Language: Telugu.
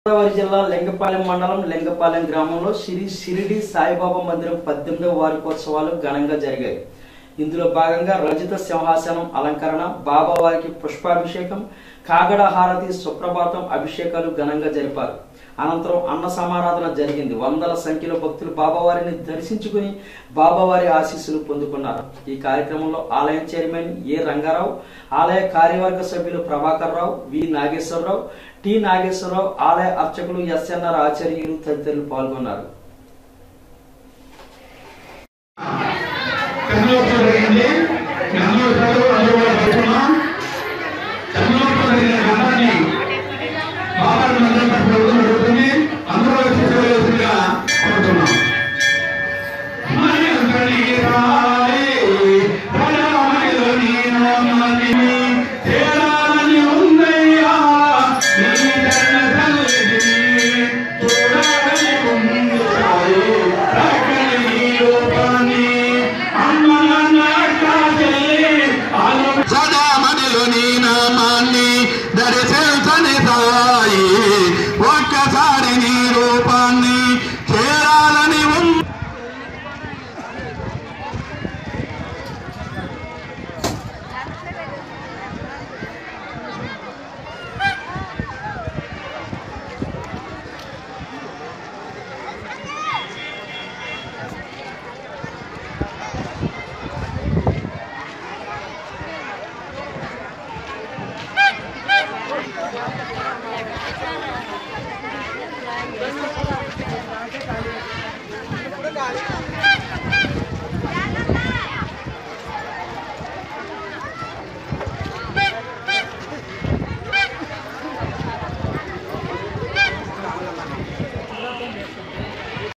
గోదావరి జిల్లా లింగపాలెం మండలం లింగపాలెం గ్రామంలో శ్రీ షిరిడి సాయిబాబా మందిరం పద్దెనిమిదవ వార్షికోత్సవాలు ఘనంగా జరిగాయి ఇందులో భాగంగా రజిత సింహాసనం అలంకరణ బాబా వారికి పుష్పాభిషేకం కాగడ హారతి సుప్రభాతం అభిషేకాలు ఘనంగా జరిపారు అనంతరం అన్న సమారాధన జరిగింది వందల సంఖ్యలో భక్తులు బాబావారిని దర్శించుకుని బాబావారి ఆశీస్సులు పొందుకున్నారు ఈ కార్యక్రమంలో ఆలయ చైర్మన్ ఏ రంగారావు ఆలయ కార్యవర్గ సభ్యులు ప్రభాకర్ రావు వి నాగేశ్వరరావు టి నాగేశ్వరరావు ఆలయ అర్చకులు ఎస్ఎన్ఆర్ ఆచార్యులు తదితరులు పాల్గొన్నారు కన్నులు జరిగింది